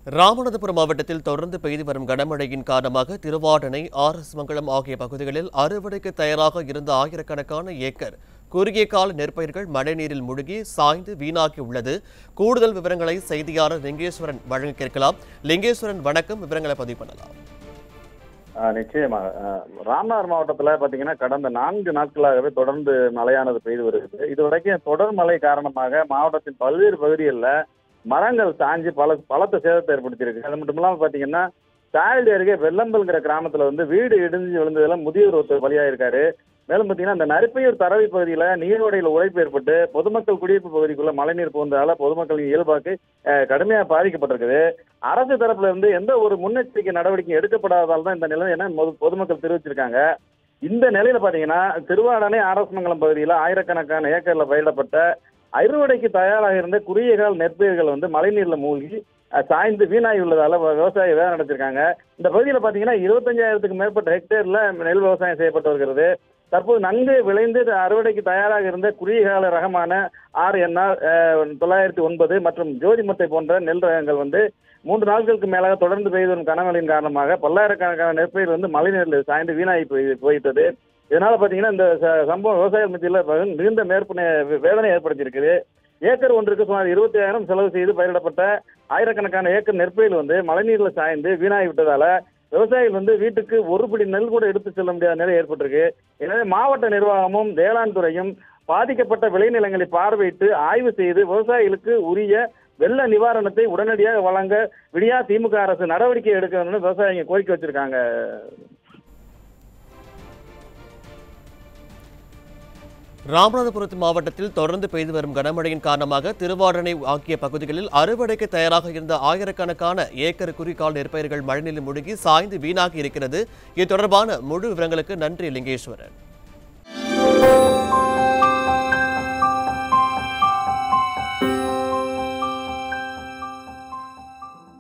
ராமநாதபுரம் மாவட்டத்தில் தொடர்ந்து பெய்து வரும் கனமழையின் காரணமாக திருவாடனை ஆர் எஸ் மங்கலம் ஆகிய பகுதிகளில் அறுவடைக்கு தயாராக இருந்த ஆயிரக்கணக்கான ஏக்கர் குறுகிய கால நெற்பயிர்கள் மழைநீரில் முழுகி சாய்ந்து வீணாகி உள்ளது கூடுதல் விவரங்களை செய்தியாளர் லிங்கேஸ்வரன் வழங்க கேட்கலாம் லிங்கேஸ்வரன் வணக்கம் விவரங்களை பதிவு பண்ணலாம் ஆ, நிச்சயமாக ஆ, ராமநாதபுரம் மாவட்டத்தில் பார்த்தீங்கன்னா கடந்த நான்கு நாட்களாகவே தொடர்ந்து மழையானது பெய்து வருகிறது இது வரைக்கும் தொடர் மழை காரணமாக மாவட்டத்தின் பல்வேறு பகுதிகளில் மரங்கள் சாஞ்சு பல பலத்த சேதத்தை ஏற்படுத்தியிருக்கு அது மட்டும் இல்லாமல் பார்த்தீங்கன்னா சாயல்டி அருகே வெள்ளம்பல்ங்கிற கிராமத்தில் வந்து வீடு இடிஞ்சு விழுந்ததுல முதியோர் ஒருத்தர் பலியாயிருக்காரு மேலும் பார்த்தீங்கன்னா அந்த நரிப்பையூர் தரவி பகுதியில் நீரோடையில் உழைப்பு ஏற்பட்டு பொதுமக்கள் குடியிருப்பு பகுதிக்குள்ள மழைநீர் புகுந்ததால பொதுமக்களின் இயல்பாக்கு அஹ், கடுமையாக பாதிக்கப்பட்டிருக்குது அரசு தரப்புல இருந்து எந்த ஒரு முன்னெச்சரிக்கை நடவடிக்கை எடுக்கப்படாததால் தான் இந்த நிலை என பொது- பொதுமக்கள் தெரிவிச்சிருக்காங்க இந்த நிலையில பாத்தீங்கன்னா திருவாடனை அரசமங்கலம் பகுதியில் ஆயிரக்கணக்கான ஏக்கர்ல பயிரிடப்பட்ட அறுவடைக்கு தயாராக இருந்த குறுகிய கால நெற்பயிர்கள் வந்து மழைநீர்ல மூழ்கி அஹ், சாய்ந்து வீணாகி உள்ளதால வ- விவசாயி வேலை நடத்திருக்காங்க இந்த பகுதியில் பாத்தீங்கன்னா இருபத்தஞ்சாயிரத்துக்கு மேற்பட்ட ஹெக்டேர்ல நெல் விவசாயம் செய்யப்பட்டு வருகிறது தற்போது நன்கு விளைந்து அறுவடைக்கு தயாராக இருந்த குறுகிய கால ரகமான ஆறு என்ஆர் தொள்ளாயிரத்தி ஒன்பது மற்றும் ஜோதிமுத்தை போன்ற நெல் ரகங்கள் வந்து மூன்று நாட்களுக்கு மேலாக தொடர்ந்து பெய்து வரும் கனமழையின் காரணமாக பல்லாயிரக்கணக்கான நெற்பயிர் வந்து மழைநீரில் சாய்ந்து வீணாகி போய் போயிட்டது இதனால பாத்தீங்கன்னா இந்த ச- சம்பவம் விவசாய மத்தியில் மிகுந்த மேற்ப வேதனை ஏற்படுத்தியிருக்குது ஏக்கர் ஒன்றுக்கு சுமார் இருபத்தி ஆயிரம் செலவு செய்து பயிரிடப்பட்ட ஆயிரக்கணக்கான ஏக்கர் நெற்பயிர் வந்து மழைநீரில் சாய்ந்து வீணாகி விட்டதால விவசாயிகள் வந்து வீட்டுக்கு ஒரு பிடி நெல் கூட எடுத்து செல்ல முடியாத நிலை ஏற்பட்டிருக்கு எனவே மாவட்ட நிர்வாகமும் வேளாண் துறையும் பாதிக்கப்பட்ட விளைநிலங்களை பார்வையிட்டு ஆய்வு செய்து விவசாயிகளுக்கு உரிய வெள்ள நிவாரணத்தை உடனடியாக வழங்க விடியா திமுக அரசு நடவடிக்கை எடுக்க வேண்டும்னு விவசாயிங்க கோரிக்கை வச்சிருக்காங்க ராமநாதபுரத்து மாவட்டத்தில் தொடர்ந்து பெய்து வரும் கனமழையின் காரணமாக திருவாடனை ஆகிய பகுதிகளில் அறுவடைக்கு தயாராக இருந்த ஆயிரக்கணக்கான ஏக்கர் குறிக்கால் நெற்பயிர்கள் மழைநீரில் முழுகி சாய்ந்து வீணாகி இருக்கிறது இது தொடர்பான முழு விவரங்களுக்கு நன்றி லிங்கேஸ்வரன்